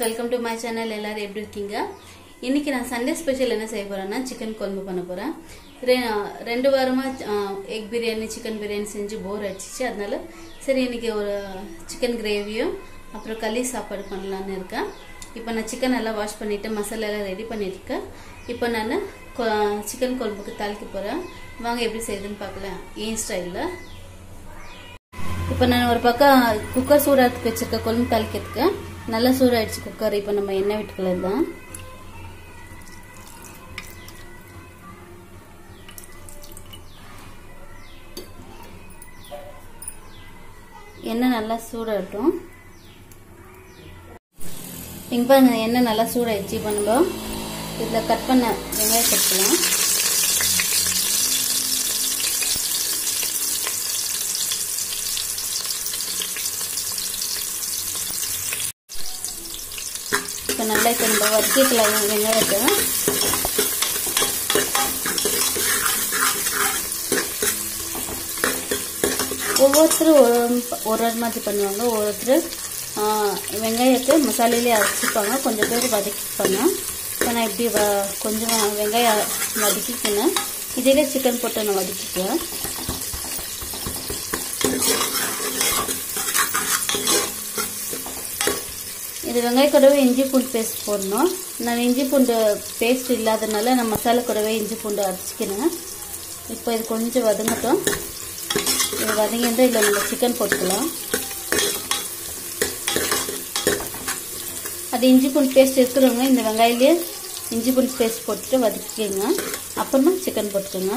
welcome to my channel எல்லாரும் எப்படி இருக்கீங்க இன்னைக்கு நான் சண்டே ஸ்பெஷல் என்ன செய்ய போறேன்னா சிக்கன் குழம்பு பண்ண போறேன் ரெ- ரெண்டு வாரமா எக் பிரியாணி சிக்கன் பிரியாணி செஞ்சு போர் அடிச்சிச்சு அதனால சரி இன்னைக்கு ஒரு சிக்கன் கிரேவியும் அப்புறம் களி சாப்பாடு பண்ணலான்னு இருக்கேன் இப்போ நான் சிக்கன் எல்லாம் வாஷ் பண்ணிட்டு மசாலா எல்லாம் ரெடி பண்ணியிருக்கேன் இப்போ நான் சிக்கன் குழம்புக்கு தாளிக்க போறேன் வாங்க எப்படி செய்யுதுன்னு பார்க்கலாம் ஏன் ஸ்டைலில் இப்போ நான் ஒரு பக்கம் குக்கர் சூடாத்துக்கு வச்சிருக்க குழம்பு தாளிக்கிறதுக்கு நல்லா சூடாயிடுச்சு குக்கர் இப்போ நம்ம எண்ணெய் விட்டுக்கலாம் தான் எண்ணெய் நல்லா சூடாகட்டும் இங்கே பாருங்க எண்ணெய் நல்லா சூடாயிடுச்சு இப்போ நம்ம இதில் கட் பண்ண வெங்காயம் கட்டலாம் இப்போ நல்லா இப்போ நம்ம வதக்கிக்கலாம் வெங்காயத்தை ஒவ்வொருத்தரும் ஒரு ஒரு ஒரு மாதிரி பண்ணுவாங்க ஒவ்வொருத்தர் ஆ, வெங்காயத்தை மசாலையிலே அரைச்சிப்பாங்க கொஞ்சம் பேர் வதக்கிப்பாங்க இப்போ நான் இப்படி வ கொஞ்சம் வெங்காயம் வதக்கிக்கினேன் இதிலே சிக்கன் போட்டு நான் வதக்கிக்குவேன் இது வெங்காய கூடவே இஞ்சி பூண்டு பேஸ்ட் போடணும் நான் இஞ்சி பூண்டு பேஸ்ட் இல்லாதனால நான் மசாலா கூடவே இஞ்சி பூண்டு அரைச்சிக்கிறேன் இப்போ இது கொஞ்சம் வதங்கட்டும் இது வதங்கிட்டு இதில் நம்ம சிக்கன் போட்டுக்கலாம் அது இஞ்சி பூண்டு பேஸ்ட் இருக்கிறவங்க இந்த வெங்காயிலே இஞ்சி பூண்டு பேஸ்ட் போட்டுட்டு வதக்கிக்கோங்க அப்புறமா சிக்கன் போட்டுக்கோங்க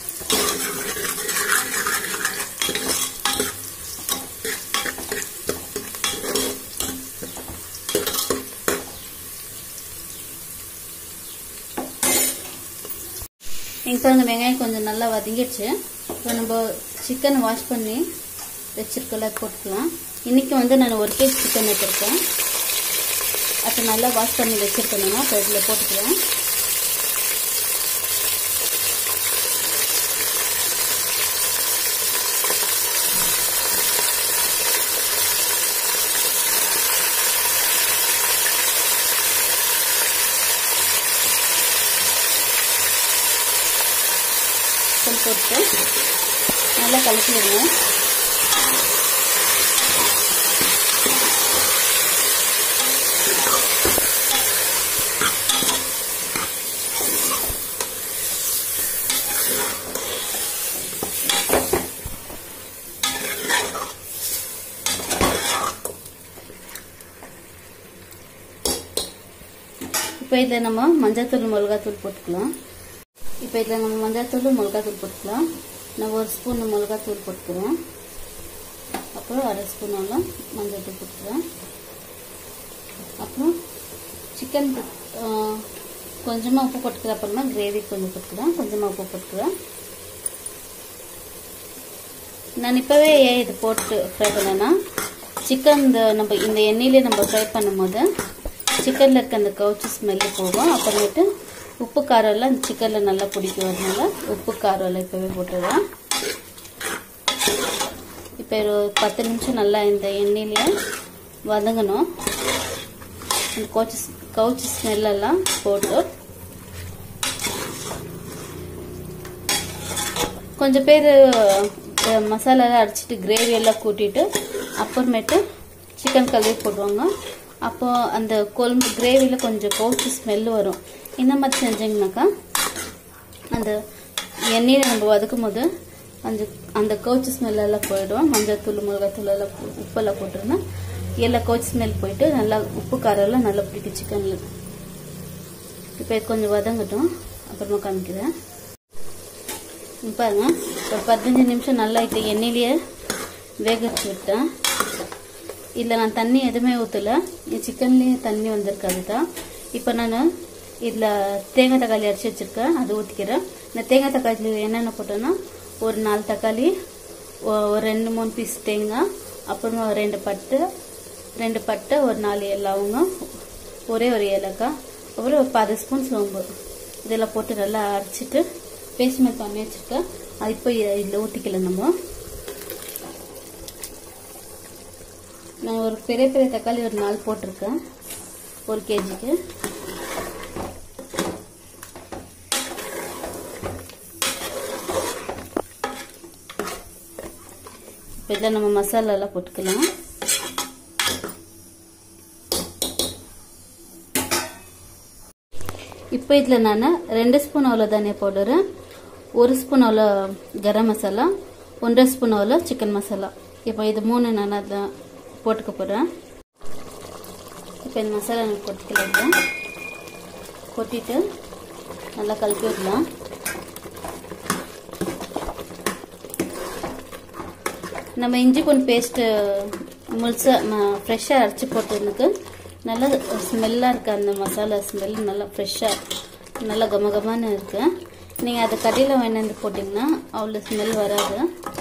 இங்கே பாருங்க வெங்காயம் கொஞ்சம் நல்லா வதங்கிடுச்சு இப்போ நம்ம சிக்கன் வாஷ் பண்ணி வச்சிருக்கல போட்டுக்கலாம் இன்னைக்கு வந்து நான் ஒரு கேஜி சிக்கன் எடுத்திருக்கேன் அதை நல்லா வாஷ் பண்ணி வச்சிருக்கணும்னா இப்போ இதில் போட்டுக்கிறேன் சிக்கன் போட்டு நல்லா கலக்கிடுங்க இப்போ இதில் நம்ம மஞ்சள்தூள் மிளகாத்தூள் போட்டுக்கலாம் இப்போ இதில் நம்ம மஞ்சள்தூள் மிளகாத்தூள் போட்டுக்கலாம் நான் ஒரு ஸ்பூன் மிளகாத்தூள் போட்டுக்கிறேன் அப்புறம் அரை ஸ்பூன் எல்லாம் மஞ்சள் தூள் போட்டுக்கிறேன் அப்புறம் சிக்கன் கொஞ்சமாக உப்பு போட்டுக்கிறேன் அப்புறமா கிரேவி கொஞ்சம் போட்டுக்கிறேன் கொஞ்சமாக உப்பு போட்டுக்கிறேன் நான் இப்போவே ஏன் இது போட்டு ஃப்ரை பண்ணேன்னா சிக்கன் இந்த நம்ம இந்த எண்ணெயிலே நம்ம ஃப்ரை பண்ணும்போது சிக்கனில் இருக்க அந்த கவுச்சி ஸ்மெல்லு போகும் அப்புறமேட்டு உப்பு காரம் எல்லாம் இந்த சிக்கனில் நல்லா பிடிக்கும் அதனால உப்பு காரம் எல்லாம் இப்போவே போட்டுடுறேன் இப்போ ஒரு பத்து நிமிஷம் நல்லா இந்த எண்ணெயில வதங்கணும் அந்த கோச்சி கவுச்சி ஸ்மெல்லெல்லாம் போட்டு கொஞ்சம் பேர் மசாலாலாம் அடிச்சிட்டு கிரேவி எல்லாம் கூட்டிட்டு அப்புறமேட்டு சிக்கன் கழுவி போடுவாங்க அப்போ அந்த கொழம்பு கிரேவியில் கொஞ்சம் கவுச்சி ஸ்மெல் வரும் இந்த மாதிரி செஞ்சீங்கனாக்கா அந்த எண்ணெயில் நம்ம வதக்கும் போது அந்த அந்த கவுச்சி ஸ்மெல் எல்லாம் போயிடும் மஞ்சள் தூள் மிளகாத்தூள் எல்லாம் போ- உப்பெல்லாம் போட்டுருந்தா எல்லாம் கவுச்சி ஸ்மெல் போயிட்டு நல்லா உப்பு காரம் எல்லாம் நல்லா பிடிக்கும் சிக்கனில் இப்போ இது கொஞ்சம் வதங்கட்டும் அப்புறமா காமிக்கிறேன் இங்க பாருங்க ஒரு பதினஞ்சு நிமிஷம் நல்லா இப்போ எண்ணெயிலேயே வேக வச்சு விட்டேன் இதில் நான் தண்ணி எதுவுமே ஊற்றல சிக்கன்லேயே தண்ணி வந்திருக்காது தான் இப்போ நான் இதில் தேங்காய் தக்காளி அரைச்சி வச்சுருக்கேன் அது ஊற்றிக்கிறேன் இந்த தேங்காய் தக்காளி என்னென்ன போட்டேன்னா ஒரு நாலு தக்காளி ஒ- ஒரு ரெண்டு மூணு பீஸ் தேங்காய் அப்புறமா ஒரு ரெண்டு பட்டு ரெண்டு பட்டை ஒரு நாலு லவங்கம் ஒரே ஒரு ஏலக்காய் அப்புறம் ஒரு பத்து ஸ்பூன் சோம்பு இதெல்லாம் போட்டு நல்லா அரைச்சிட்டு பேஸ்ட் மாதிரி பண்ணி வச்சுருக்கேன் அது இப்போ இதில் ஊற்றிக்கலாம் நம்ம நான் ஒரு பெரிய பெரிய தக்காளி ஒரு நாலு போட்டிருக்கேன் ஒரு கேஜிக்கு இப்போ இதில் நம்ம மசாலாலாம் போட்டுக்கலாம் இப்போ இதில் நான் ரெண்டு ஸ்பூன் அவ்வளோ தனியா பவுடரு ஒரு ஸ்பூன் அவ்வளோ கரம் மசாலா ஒன்றரை ஸ்பூன் அவ்வளோ சிக்கன் மசாலா இப்போ இது மூணு நான் அதான் போட்டுக்க போகிறேன் இப்போ இந்த மசாலா எனக்கு கொட்டிக்கலாம் கொட்டிட்டு நல்லா கலக்கி விடலாம் நம்ம இஞ்சி பூண்டு பேஸ்ட்டு முழுசாக ஃப்ரெஷ்ஷாக அரைச்சி போட்டதுக்கு நல்லா ஸ்மெல்லாக இருக்குது அந்த மசாலா ஸ்மெல் நல்லா ஃப்ரெஷ்ஷாக நல்லா கம கமான்னு இருக்குது நீங்கள் அதை கடையில் வாங்கிட்டு போட்டிங்கன்னா அவ்வளோ ஸ்மெல் வராது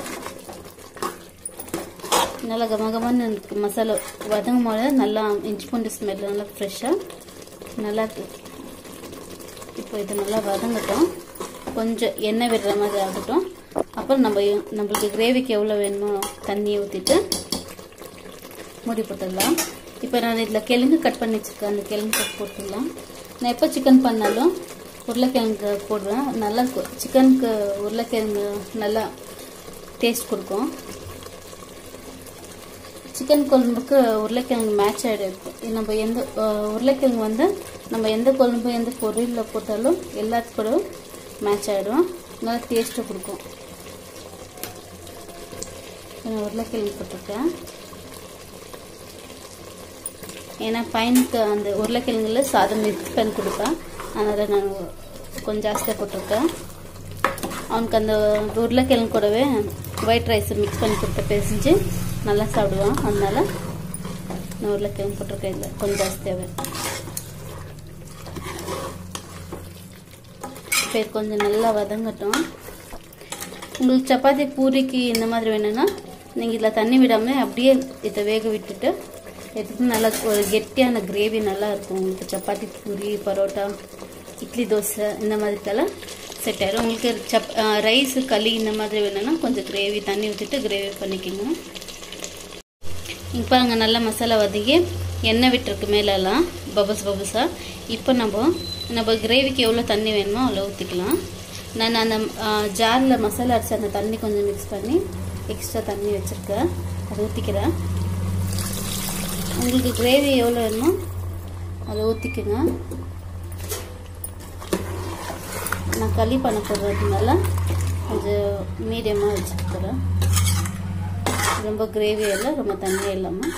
நல்லா கம கமான்னு இருக்கு மசாலா வதங்கும் போது நல்லா இஞ்சி பூண்டு ஸ்மெல் நல்லா ஃப்ரெஷ்ஷாக நல்லா இருக்கு இப்போ இது நல்லா வதங்கட்டும் கொஞ்சம் எண்ணெய் விடுற மாதிரி ஆகட்டும் அப்புறம் நம்ம நம்மளுக்கு கிரேவிக்கு எவ்வளோ வேணுமோ தண்ணியை ஊற்றிட்டு மூடி போட்டுடலாம் இப்போ நான் இதில் கிழங்கு கட் பண்ணி வச்சுருக்கேன் அந்த கிழங்கு கட் போட்டுடலாம் நான் எப்போ சிக்கன் பண்ணாலும் உருளைக்கிழங்கு போடுவேன் நல்லா சிக்கனுக்கு உருளைக்கிழங்கு நல்லா டேஸ்ட் கொடுக்கும் சிக்கன் குழம்புக்கு உருளைக்கிழங்கு மேட்ச் ஆகிடும் நம்ம எந்த உருளைக்கிழங்கு வந்து நம்ம எந்த குழம்பு எந்த பொரியலில் போட்டாலும் எல்லாத்துக்கூடவும் மேட்ச் ஆகிடும் நல்லா டேஸ்ட்டை கொடுக்கும் உருளைக்கிழங்கு போட்டிருக்கேன் ஏன்னா பையனுக்கு அந்த உருளைக்கிழங்குல சாதம் மிக்ஸ் பண்ணி கொடுப்பேன் அதனால் நான் கொஞ்சம் ஜாஸ்தியாக போட்டிருக்கேன் அவனுக்கு அந்த உருளைக்கிழங்கு கூடவே ஒயிட் ரைஸ் மிக்ஸ் பண்ணி கொடுத்த பேசிஞ்சு நல்லா சாப்பிடுவான் அதனால நான் உருளைக்கிழங்கு போட்டிருக்கேன் இல்லை கொஞ்சம் ஜாஸ்தியாகவே இப்போ கொஞ்சம் நல்லா வதங்கட்டும் உங்களுக்கு சப்பாத்தி பூரிக்கு இந்த மாதிரி வேணும்னா நீங்கள் இதில் தண்ணி விடாமல் அப்படியே இதை வேக விட்டுட்டு எடுத்து நல்லா ஒரு கெட்டியான கிரேவி நல்லா இருக்கும் உங்களுக்கு சப்பாத்தி பூரி பரோட்டா இட்லி தோசை இந்த மாதிரிக்கெல்லாம் செட் ஆயிடும் உங்களுக்கு சப் ரைஸு களி இந்த மாதிரி வேணும்னா கொஞ்சம் கிரேவி தண்ணி ஊற்றிட்டு கிரேவி பண்ணிக்கோங்க இப்போ பாருங்க நல்லா மசாலா வதக்கி எண்ணெய் விட்டுருக்கு மேலெல்லாம் பபஸ் பபஸாக இப்போ நம்ம நம்ம கிரேவிக்கு எவ்வளோ தண்ணி வேணுமோ அவ்வளோ ஊற்றிக்கலாம் நான் அந்த ஜாரில் மசாலா அரைச்சி அந்த தண்ணி கொஞ்சம் மிக்ஸ் பண்ணி எக்ஸ்ட்ரா தண்ணி வச்சுருக்கேன் அதை ஊற்றிக்கிறேன் உங்களுக்கு கிரேவி எவ்வளோ வேணுமோ அதை ஊற்றிக்குங்க நான் களி பண்ண போடுறதுனால கொஞ்சம் மீடியமாக வச்சுருக்கிறேன் ரொம்ப கிரேவி எல்லாம் ரொம்ப தண்ணி இல்லாமல்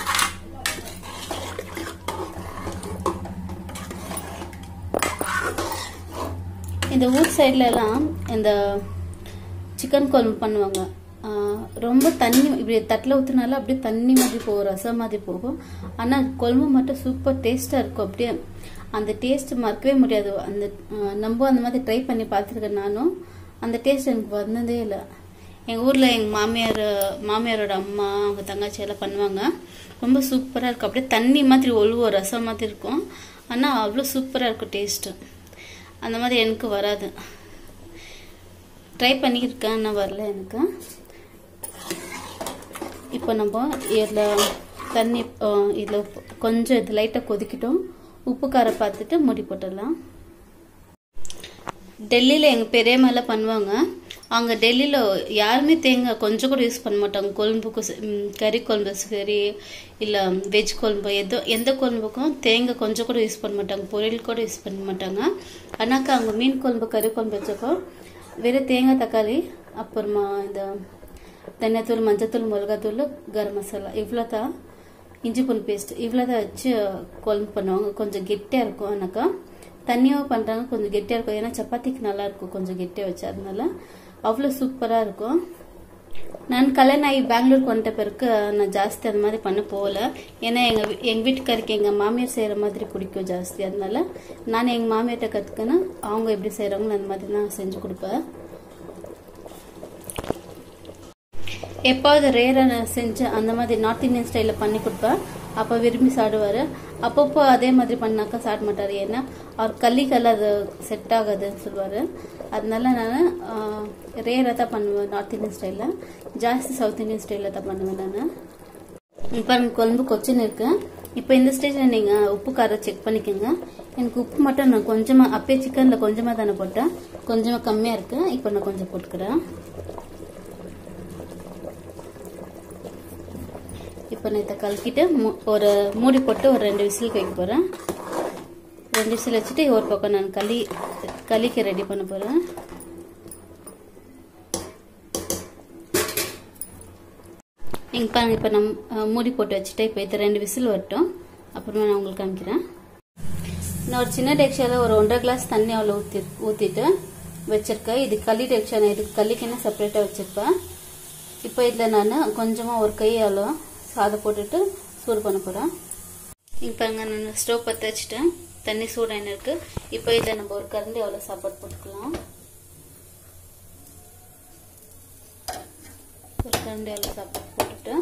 இந்த ஊர் சைட்ல எல்லாம் இந்த சிக்கன் குழம்பு பண்ணுவாங்க ரொம்ப தண்ணி இப்படி தட்டில் ஊற்றினாலும் அப்படியே தண்ணி மாதிரி போகும் ரசம் மாதிரி போகும் ஆனால் குழம்பு மட்டும் சூப்பர் டேஸ்ட்டாக இருக்கும் அப்படியே அந்த டேஸ்ட் மறக்கவே முடியாது அந்த நம்ம அந்த மாதிரி ட்ரை பண்ணி பார்த்துருக்கேன் நானும் அந்த டேஸ்ட் எனக்கு வந்ததே இல்லை எங்கள் ஊரில் எங்கள் மாமியார் மாமியாரோட அம்மா அவங்க தங்கச்சி எல்லாம் பண்ணுவாங்க ரொம்ப சூப்பராக இருக்கும் அப்படியே தண்ணி மாதிரி ஒழுவோம் ரசம் மாதிரி இருக்கும் ஆனால் அவ்வளோ சூப்பராக இருக்கும் டேஸ்ட்டு அந்த மாதிரி எனக்கு வராது ட்ரை பண்ணியிருக்கேன் ஆனால் வரல எனக்கு இப்போ நம்ம இதில் தண்ணி இதில் கொஞ்சம் இது லைட்டாக கொதிக்கிட்டோம் உப்பு காரம் பார்த்துட்டு மூடி போட்டுடலாம் டெல்லியில் எங்கள் பெரியம்மாலாம் பண்ணுவாங்க அங்கே டெல்லியில் யாருமே தேங்காய் கொஞ்சம் கூட யூஸ் பண்ண மாட்டாங்க குழம்புக்கு கறி குழம்பு சரி இல்லை வெஜ் குழம்பு எதோ எந்த குழம்புக்கும் தேங்காய் கொஞ்சம் கூட யூஸ் பண்ண மாட்டாங்க பொரியல் கூட யூஸ் பண்ண மாட்டாங்க ஆனாக்கா அவங்க மீன் குழம்பு கறி குழம்பு வச்சப்போ வெறும் தேங்காய் தக்காளி அப்புறமா இந்த தனியாத்தூள் மஞ்சத்தூள் மிளகாத்தூள் கரம் மசாலா இவ்வளோ தான் இஞ்சி பூண்டு பேஸ்ட் இவ்வளோ தான் வச்சு குழம்பு பண்ணுவாங்க கொஞ்சம் கெட்டியாக இருக்கும் ஆனாக்கா தண்ணியாக பண்ணுறாங்க கொஞ்சம் கெட்டியாக இருக்கும் ஏன்னா சப்பாத்திக்கு நல்லா இருக்கும் கொஞ்சம் கெட்டியாக வச்சு அதனால அவ்வளோ சூப்பராக இருக்கும் நான் கல்யாணம் ஆகி பெங்களூருக்கு வந்துட்ட பிறகு நான் ஜாஸ்தி அந்த மாதிரி பண்ண போகல ஏன்னா எங்கள் எங்கள் வீட்டுக்காருக்கு எங்கள் மாமியார் செய்கிற மாதிரி பிடிக்கும் ஜாஸ்தி அதனால நான் எங்கள் மாமியார்கிட்ட கற்றுக்கணும் அவங்க எப்படி செய்கிறாங்களோ அந்த மாதிரி தான் செஞ்சு கொடுப்பேன் எப்பாவது ரேராக நான் செஞ்சு அந்த மாதிரி நார்த் இந்தியன் ஸ்டைலில் பண்ணி கொடுப்பேன் அப்போ விரும்பி சாப்பிடுவார் அப்பப்போ அதே மாதிரி பண்ணாக்கா சாப்பிட மாட்டார் ஏன்னா அவர் கல்லிக்கல்ல அது செட் ஆகாதுன்னு சொல்லுவார் அதனால நான் ரேராக தான் பண்ணுவேன் நார்த் இந்தியன் ஸ்டைலில் ஜாஸ்தி சவுத் இந்தியன் ஸ்டைலில் தான் பண்ணுவேன் நான் இப்போ குழம்பு கொச்சின்னு இருக்கு இப்போ இந்த ஸ்டேஜில் நீங்கள் உப்பு காரம் செக் பண்ணிக்கோங்க எனக்கு உப்பு மட்டும் நான் கொஞ்சமாக அப்பயே சிக்கனில் கொஞ்சமாக தானே போட்டேன் கொஞ்சமாக கம்மியாக இருக்கு இப்போ நான் கொஞ்சம் போட்டுக்கிறேன் இப்போ நான் இதை கலக்கிட்டு மூ- ஒரு மூடி போட்டு ஒரு ரெண்டு விசிலுக்கு வைக்க போகிறேன் ரெண்டு விசில் வச்சுட்டு ஒரு பக்கம் நான் களி களிக்கு ரெடி பண்ண போகிறேன் நீங்கள் பாருங்கள் இப்போ நான் அஹ், மூடி போட்டு வச்சுட்டு இப்போ இது ரெண்டு விசில் வரட்டும் அப்புறமா நான் உங்களுக்கு காமிக்கிறேன் நான் ஒரு சின்ன டெக்ஸ்டால ஒரு ஒன்றரை கிளாஸ் தண்ணி அவ்வளோ ஊற்றி ஊற்றிட்டு வச்சிருக்கேன் இது களி டெக்ஸ்டா நான் இதுக்கு களிக்குன்னு செப்பரேட்டாக வச்சிருப்பேன் இப்போ இதில் நான் கொஞ்சமாக ஒரு கை அவ்வளோ சாதம் போட்டுட்டு சூடு பண்ண போகிறேன் இங்கே பாருங்க நான் ஸ்டவ் பற்ற வச்சுட்டேன் தண்ணி சூடான இருக்கு இப்போ இதில் நம்ம ஒரு கரண்டி அவ்வளோ சாப்பாடு போட்டுக்கலாம் ஒரு கரண்டி அவ்வளோ சாப்பாடு போட்டுட்டு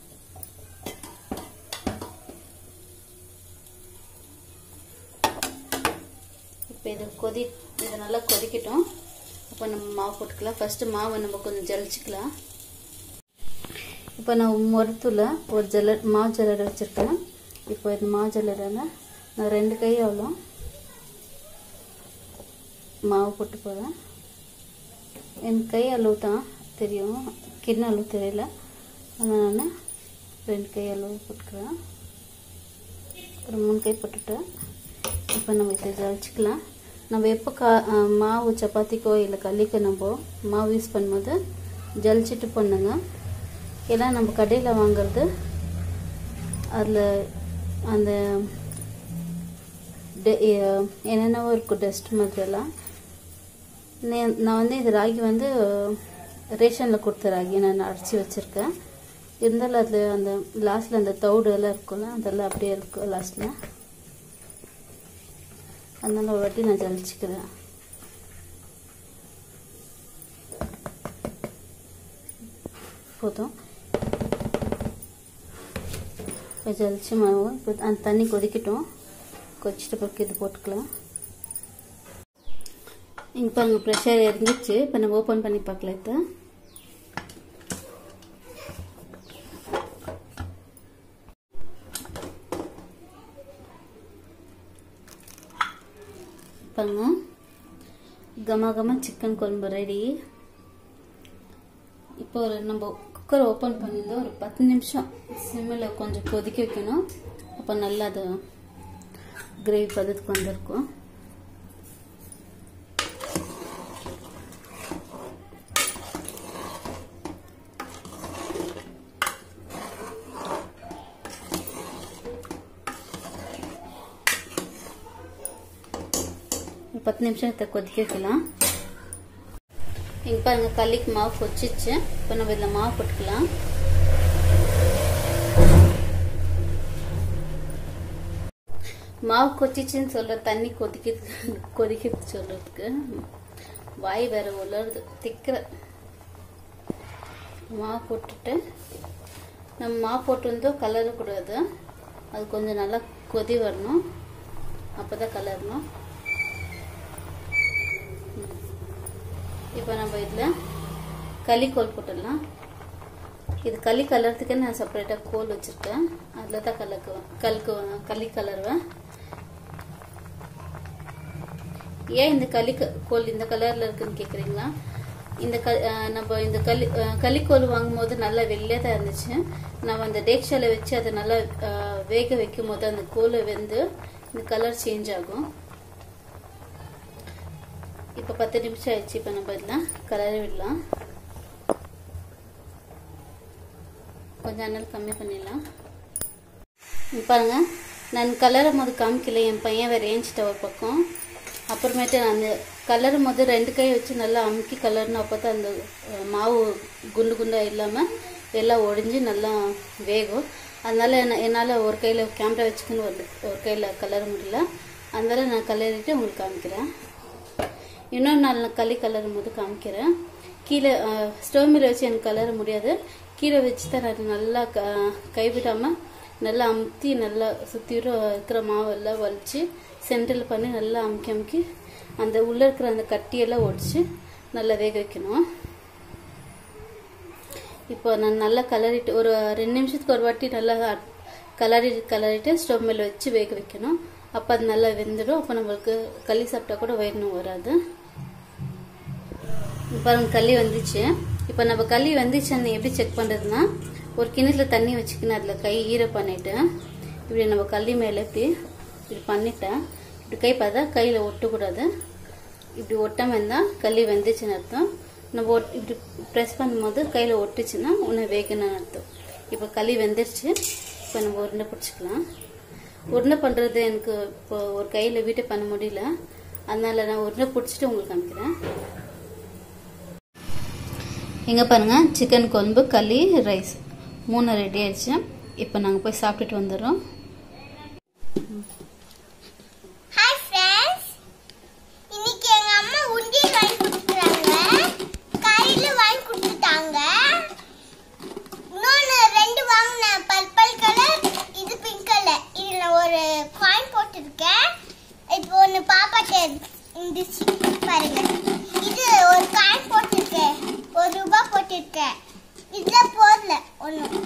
இப்போ இது கொதி இது நல்லா கொதிக்கட்டும் அப்போ நம்ம மாவு போட்டுக்கலாம் ஃபர்ஸ்ட் மாவை நம்ம கொஞ்சம் ஜலிச்சுக்கலாம் இப்போ நான் முரத்துல ஒரு ஜல்லர் மாவு ஜல்லடை வச்சுருக்கேன் இப்போ இந்த மாவு ஜல்லடையில் நான் ரெண்டு கை அவ்வளோ மாவு போட்டு போகிறேன் என் கை அளவு தான் தெரியும் கிண்ண அளவு தெரியல அதனால் நான் ரெண்டு கை அளவு போட்டுக்கிறேன் ஒரு மூணு கை போட்டுட்டேன் இப்போ நம்ம இதை ஜலிச்சுக்கலாம் நம்ம எப்போ கா அஹ் மாவு சப்பாத்திக்கோ இல்லை களிக்கோ நம்ம மாவு யூஸ் பண்ணும்போது ஜலிச்சிட்டு பண்ணுங்க ஏன்னா நம்ம கடையில் வாங்குறது அதில் அந்த டெ- எ- என்னென்னவோ இருக்கும் டஸ்ட் மாதிரியெல்லாம் நே- நான் வந்து இது ராகி வந்து ரேஷனில் கொடுத்த ராகி நான் அரைச்சி வச்சுருக்கேன் இருந்தாலும் அதில் அந்த லாஸ்ட்டில் அந்த தவிடு எல்லாம் இருக்கும்ல அதெல்லாம் அப்படியே இருக்கும் லாஸ்ட்டில் அதனால ஒரு வாட்டி நான் ஜலிச்சுக்கிறேன் போதும் இப்போ ஜலிச்சு மாவு இப்போ அந்த தண்ணி கொதிக்கட்டும் கொதிச்சிட்டு பிறகு இது போட்டுக்கலாம் இங்கே பாருங்க ப்ரெஷர் இறங்கிச்சு இப்போ நம்ம ஓப்பன் பண்ணி பார்க்கலாம் இதை பாருங்க கம கம சிக்கன் குழம்பு ரெடி இப்போ ஒரு நம்ம குக்கர் ஓப்பன் பண்ணிட்டு ஒரு பத்து நிமிஷம் சிம்மில் கொஞ்சம் கொதிக்க வைக்கணும் அப்போ நல்லா அது கிரேவி பதத்துக்கு வந்திருக்கும் ஒரு பத்து நிமிஷம் இதை கொதிக்க வைக்கலாம் இங்க பாருங்க களிக்கு மாவு கொச்சிச்சு இப்போ நம்ம இதில் மாவு போட்டுக்கலாம் மாவு கொச்சிச்சுன்னு சொல்ற தண்ணி கொதிக்கிறது கொதிக்கிறது சொல்றதுக்கு வாய் வேற உலருது திக்கிற மாவு போட்டுட்டு நம்ம மாவு போட்டிருந்தோம் கலரக்கூடாது அது கொஞ்சம் நல்லா கொதி வரணும் அப்பதான் கலரணும் இப்போ நம்ம இதில் களி கோல் போட்டுடலாம் இது களி கலர்றதுக்கு நான் செப்பரேட்டாக கோல் வச்சுருக்கேன் அதில் தான் கலக்குவேன் கலக்குவேன் களி கலருவேன் ஏன் இந்த களி க- கோல் இந்த கலரில் இருக்குன்னு கேட்குறீங்களா இந்த க அஹ் நம்ம இந்த களி அஹ் களிக்கோல் வாங்கும்போது நல்லா வெள்ளையாக தான் இருந்துச்சு நம்ம அந்த டேக்ஷால வச்சு அதை நல்லா அஹ், வேக வைக்கும் போது அந்த கோலை வெந்து இந்த கலர் சேஞ்ச் ஆகும் இப்போ பத்து நிமிஷம் ஆயிடுச்சு இப்போ நம்ம இதெல்லாம் கலரி விடலாம் கொஞ்சம் அனல் கம்மி பண்ணிடலாம் இங்க பாருங்க நான் கலரும் போது காமிக்கல என் பையன் வேற ஏஞ்சிட்ட ஒரு பக்கம் அப்புறமேட்டு நான் அந்த கலரும் போது ரெண்டு கை வச்சு நல்லா அமுக்கி கலர்னு அப்போ தான் அந்த அஹ், மாவு குண்டு குண்டா இல்லாமல் எல்லாம் ஒடிஞ்சு நல்லா வேகும் அதனால என்ன- என்னால் ஒரு கையில் கேமரா வச்சுக்கின்னு ஒரு ஒரு கையில் கலர முடியல அதனால நான் கலரிட்டு உங்களுக்கு காமிக்கிறேன் இன்னொரு நாள் நான் களி கலரும் போது காமிக்கிறேன் கீழே ஸ்டவ் மேலே வச்சு எனக்கு கலர முடியாது கீழே வச்சு தான் நான் நல்லா க கைவிடாமல் நல்லா அமுத்தி நல்லா சுற்றிரும் இருக்கிற மாவெல்லாம் வலிச்சு சென்டரில் பண்ணி நல்லா அமுக்கி அமுக்கி அந்த உள்ளே இருக்கிற அந்த கட்டியெல்லாம் ஒடிச்சு நல்லா வேக வைக்கணும் இப்போ நான் நல்லா கலரிட்டு ஒரு ரெண்டு நிமிஷத்துக்கு ஒரு வாட்டி நல்லா கலரி கலரிட்டு ஸ்டவ் மேல வச்சு வேக வைக்கணும் அப்போ அது நல்லா வெந்துடும் அப்போ நம்மளுக்கு களி சாப்பிட்டா கூட வயிறு வராது இப்ப பாருங்க களி வந்துச்சு இப்போ நம்ம களி வந்துச்சுன்னு எப்படி செக் பண்ணுறதுன்னா ஒரு கிணத்துல தண்ணி வச்சுக்கின்னு அதில் கை ஈர பண்ணிட்டு இப்படி நம்ம களி மேலே இப்படி இப்படி பண்ணிட்டேன் இப்படி கை பார்த்தா கையில் ஒட்டக்கூடாது இப்படி ஒட்டாமல் இருந்தால் களி வெந்துச்சுன்னு அர்த்தம் நம்ம ஒட் இப்படி ப்ரெஸ் பண்ணும்போது கையில் ஒட்டுச்சுன்னா உன்னை வேகணும்னு அர்த்தம் இப்போ களி வெந்துருச்சு இப்போ நம்ம உருண்டை பிடிச்சிக்கலாம் உருண்டை பண்ணுறது எனக்கு இப்போ ஒரு கையில் வீட்டை பண்ண முடியல அதனால நான் உருண்டை பிடிச்சிட்டு உங்களுக்கு காமிக்கிறேன் எங்க பாருங்க சிக்கன் குழம்பு களி ரைஸ் மூணு ரெடி ஆயிடுச்சு இப்போ நாங்கள் போய் சாப்பிட்டுட்டு வந்துடுறோம் ஹாய் ஃப்ரெண்ட்ஸ் இன்னைக்கு எங்க அம்மா உண்டியல் வாங்கி கொடுத்துட்டாங்க கையில வாங்கி கொடுத்துட்டாங்க இன்னொன்று ரெண்டு வாங்கினேன் பர்பிள் கலர் இது பிங்க் கலர் இதுல ஒரு காயின் போட்டிருக்கேன் இப்போ ஒன்று பாப்பாட்ட இருந்துச்சு பாருங்க இது ஒரு காயின் போட்டிருக்கேன் ஒரு ரூபாய் போட்டிருக்கேன் இதுல போடல ஒன்றும்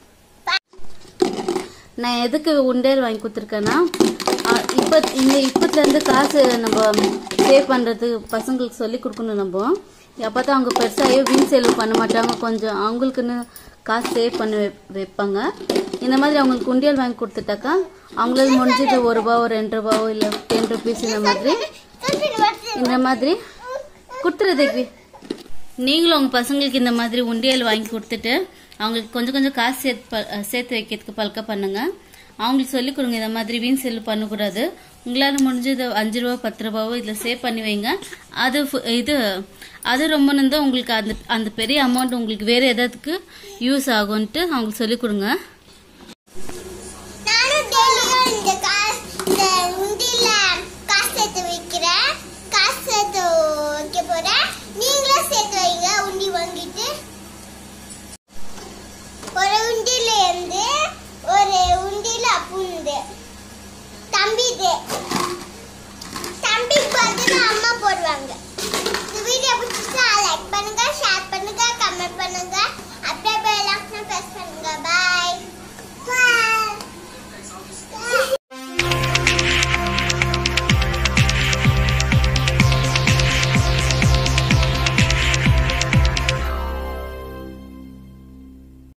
நான் எதுக்கு உண்டேல் வாங்கி கொடுத்துருக்கேன்னா ஆஹ் இப்போ இந்த இப்பத்துலேருந்து காசு நம்ம சேவ் பண்ணுறது பசங்களுக்கு சொல்லி கொடுக்கணும் நம்ம அப்போ தான் அவங்க பெருசாக வீண் செலவு பண்ண மாட்டாங்க கொஞ்சம் அவங்களுக்குன்னு காசு சேவ் பண்ணி வை- வைப்பாங்க இந்த மாதிரி அவங்களுக்கு உண்டியல் வாங்கி கொடுத்துட்டாக்கா அவங்களால முடிஞ்சது ஒரு ரூபாவோ ரெண்டு ரூபாவோ இல்லை டென் ருபீஸ் இந்த மாதிரி இந்த மாதிரி கொடுத்துருது நீங்களும் உங்க பசங்களுக்கு இந்த மாதிரி உண்டியல் வாங்கி கொடுத்துட்டு அவங்களுக்கு கொஞ்சம் கொஞ்சம் காசு சேர்த்து ப- சேர்த்து வைக்கிறதுக்கு பழக்க பண்ணுங்க அவங்களுக்கு சொல்லிக் கொடுங்க இந்த மாதிரி வீண் செலவு பண்ணக்கூடாது உங்களால முடிஞ்சது அஞ்சு ரூபா பத்து ரூபாவோ இதில் சேவ் பண்ணி வைங்க அது ஃபு- இது அது ரொம்ப தான் உங்களுக்கு அந்த அந்த பெரிய அமௌண்ட் உங்களுக்கு வேற எதாவதுக்கு யூஸ் ஆகும்ன்ட்டு அவங்களுக்கு சொல்லிக் கொடுங்க நானும் டெய்லியும் இந்த காசு இந்த உண்டியில காசு சேர்த்து வைக்கிறேன் காசு சேர்த்து வைக்க போறேன் நீங்களும் சேர்த்து வைங்க உண்டி வாங்கிட்டு ஒரு உண்டியில இருந்து ஒரு உண்டியில அப்புண்டு தம்பிது தம்பிக்கு பதிலா அம்மா போடுவாங்க இந்த வீடியோ பிடிச்சிருந்தா லைக் பண்ணுங்க ஷேர் பண்ணுங்க கமெண்ட் பண்ணுங்க அப்படியே பெல் ஐக்கானை பிரஸ் பண்ணுங்க பாய் பாய்